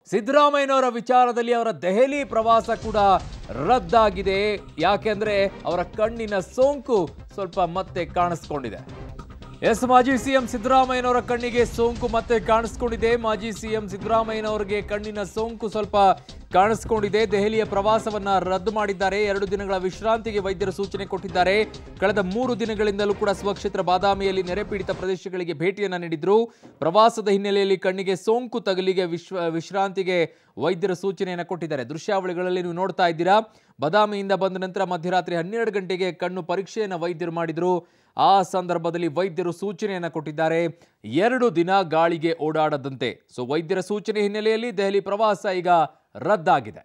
ಸಿದ್ದರಾಮಯ್ಯನವರ ವಿಚಾರದಲ್ಲಿ ಅವರ ದೆಹಲಿ ಪ್ರವಾಸ ಕೂಡ ರದ್ದಾಗಿದೆ ಯಾಕೆಂದ್ರೆ ಅವರ ಕಣ್ಣಿನ ಸೋಂಕು ಸ್ವಲ್ಪ ಮತ್ತೆ ಕಾಣಿಸ್ಕೊಂಡಿದೆ ಎಸ್ ಮಾಜಿ ಸಿಎಂ ಸಿದ್ದರಾಮಯ್ಯನವರ ಕಣ್ಣಿಗೆ ಸೋಂಕು ಮತ್ತೆ ಕಾಣಿಸ್ಕೊಂಡಿದೆ ಮಾಜಿ ಸಿಎಂ ಸಿದ್ದರಾಮಯ್ಯನವರಿಗೆ ಕಣ್ಣಿನ ಸೋಂಕು ಸ್ವಲ್ಪ ಕಾಣಿಸ್ಕೊಂಡಿದೆ ದೆಹಲಿಯ ಪ್ರವಾಸವನ್ನ ರದ್ದು ಮಾಡಿದ್ದಾರೆ ಎರಡು ದಿನಗಳ ವಿಶ್ರಾಂತಿಗೆ ವೈದ್ಯರು ಸೂಚನೆ ಕೊಟ್ಟಿದ್ದಾರೆ ಕಳೆದ ಮೂರು ದಿನಗಳಿಂದಲೂ ಕೂಡ ಸ್ವಕ್ಷೇತ್ರ ಬಾದಾಮಿಯಲ್ಲಿ ನೆರೆಪೀಡಿತ ಪ್ರದೇಶಗಳಿಗೆ ಭೇಟಿಯನ್ನ ನೀಡಿದ್ರು ಪ್ರವಾಸದ ಹಿನ್ನೆಲೆಯಲ್ಲಿ ಕಣ್ಣಿಗೆ ಸೋಂಕು ತಗಲಿಗೆ ವಿಶ್ವ ವಿಶ್ರಾಂತಿಗೆ ವೈದ್ಯರು ಸೂಚನೆಯನ್ನು ಕೊಟ್ಟಿದ್ದಾರೆ ದೃಶ್ಯಾವಳಿಗಳಲ್ಲಿ ನೀವು ನೋಡ್ತಾ ಇದ್ದೀರಾ ಬಾದಾಮಿಯಿಂದ ಬಂದ ನಂತರ ಮಧ್ಯರಾತ್ರಿ ಹನ್ನೆರಡು ಗಂಟೆಗೆ ಕಣ್ಣು ಪರೀಕ್ಷೆಯನ್ನು ವೈದ್ಯರು ಮಾಡಿದ್ರು ಆ ಸಂದರ್ಭದಲ್ಲಿ ವೈದ್ಯರು ಸೂಚನೆಯನ್ನು ಕೊಟ್ಟಿದ್ದಾರೆ ಎರಡು ದಿನ ಗಾಳಿಗೆ ಓಡಾಡದಂತೆ ಸೊ ವೈದ್ಯರ ಸೂಚನೆ ಹಿನ್ನೆಲೆಯಲ್ಲಿ ದೆಹಲಿ ಪ್ರವಾಸ ಈಗ ರದ್ದಾಗಿದೆ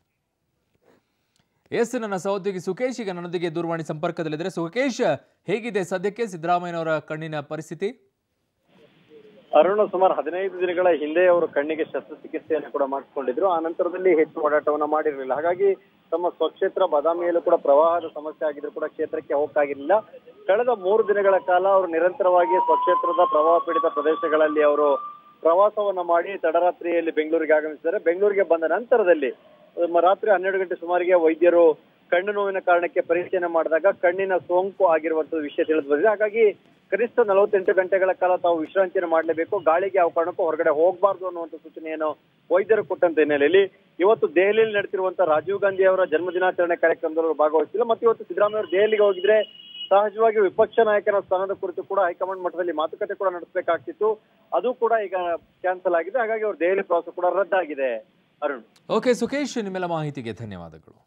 ಎಸ್ ನನ್ನ ಸಹೋದ್ಯೋಗಿ ಸುಖೇಶ್ ಈಗ ನನ್ನೊಂದಿಗೆ ದೂರವಾಣಿ ಸಂಪರ್ಕದಲ್ಲಿದ್ದಾರೆ ಸುಖೇಶ್ ಹೇಗಿದೆ ಸದ್ಯಕ್ಕೆ ಸಿದ್ದರಾಮಯ್ಯನವರ ಕಣ್ಣಿನ ಪರಿಸ್ಥಿತಿ ಅರುಣ ಸುಮಾರು ಹದಿನೈದು ದಿನಗಳ ಹಿಂದೆ ಅವರು ಕಣ್ಣಿಗೆ ಶಸ್ತ್ರಚಿಕಿತ್ಸೆಯನ್ನು ಕೂಡ ಮಾಡಿಸಿಕೊಂಡಿದ್ರು ಆ ನಂತರದಲ್ಲಿ ಹೆಚ್ಚು ಓಡಾಟವನ್ನ ಮಾಡಿರಲಿಲ್ಲ ಹಾಗಾಗಿ ತಮ್ಮ ಸ್ವಕ್ಷೇತ್ರ ಬಾದಾಮಿಯಲ್ಲೂ ಕೂಡ ಪ್ರವಾಹದ ಸಮಸ್ಯೆ ಆಗಿದ್ರು ಕೂಡ ಕ್ಷೇತ್ರಕ್ಕೆ ಹೋಗಕ್ಕಾಗಿರ್ಲಿಲ್ಲ ಕಳೆದ ಮೂರು ದಿನಗಳ ಕಾಲ ಅವರು ನಿರಂತರವಾಗಿ ಸ್ವಕ್ಷೇತ್ರದ ಪ್ರವಾಹ ಪೀಡಿತ ಪ್ರದೇಶಗಳಲ್ಲಿ ಅವರು ಪ್ರವಾಸವನ್ನ ಮಾಡಿ ತಡರಾತ್ರಿಯಲ್ಲಿ ಬೆಂಗಳೂರಿಗೆ ಆಗಮಿಸಿದ್ದಾರೆ ಬೆಂಗಳೂರಿಗೆ ಬಂದ ನಂತರದಲ್ಲಿ ಮ- ರಾತ್ರಿ ಹನ್ನೆರಡು ಗಂಟೆ ಸುಮಾರಿಗೆ ವೈದ್ಯರು ಕಣ್ಣು ನೋವಿನ ಕಾರಣಕ್ಕೆ ಪರೀಕ್ಷೆಯನ್ನು ಮಾಡಿದಾಗ ಕಣ್ಣಿನ ಸೋಂಕು ಆಗಿರುವಂತಹ ವಿಷಯ ತಿಳಿದು ಬಂದಿದೆ ಹಾಗಾಗಿ ಕನಿಷ್ಠ ನಲವತ್ತೆಂಟು ಗಂಟೆಗಳ ಕಾಲ ತಾವು ವಿಶ್ರಾಂತಿಯನ್ನು ಮಾಡಲೇಬೇಕು ಗಾಳಿಗೆ ಯಾವ ಕಾರಣಕ್ಕೂ ಹೊರಗಡೆ ಹೋಗಬಾರ್ದು ಅನ್ನುವಂಥ ಸೂಚನೆಯನ್ನು ವೈದ್ಯರು ಕೊಟ್ಟಂತ ಹಿನ್ನೆಲೆಯಲ್ಲಿ ಇವತ್ತು ದೆಹಲಿಯಲ್ಲಿ ನಡೆತಿರುವಂತಹ ರಾಜೀವ್ ಗಾಂಧಿ ಅವರ ಜನ್ಮದಿನಾಚರಣೆ ಕಾರ್ಯಕ್ರಮದಲ್ಲಿ ಅವರು ಭಾಗವಹಿಸಿಲ್ಲ ಮತ್ತು ಇವತ್ತು ಸಿದ್ದರಾಮಯ್ಯ ಅವರು ದೆಹಲಿಗೆ ಹೋಗಿದ್ರೆ ಸಹಜವಾಗಿ ವಿಪಕ್ಷ ನಾಯಕನ ಸ್ಥಾನದ ಕುರಿತು ಕೂಡ ಹೈಕಮಾಂಡ್ ಮಟ್ಟದಲ್ಲಿ ಮಾತುಕತೆ ಕೂಡ ನಡೆಸಬೇಕಾಗ್ತಿತ್ತು ಅದು ಕೂಡ ಈಗ ಕ್ಯಾನ್ಸಲ್ ಆಗಿದೆ ಹಾಗಾಗಿ ಅವರು ದೆಹಲಿ ಪ್ರವಾಸ ಕೂಡ ರದ್ದಾಗಿದೆ ಅರುಣ್ ಓಕೆ ಸುಖೇಶ್ ನಿಮ್ಮೆಲ್ಲ ಮಾಹಿತಿಗೆ ಧನ್ಯವಾದಗಳು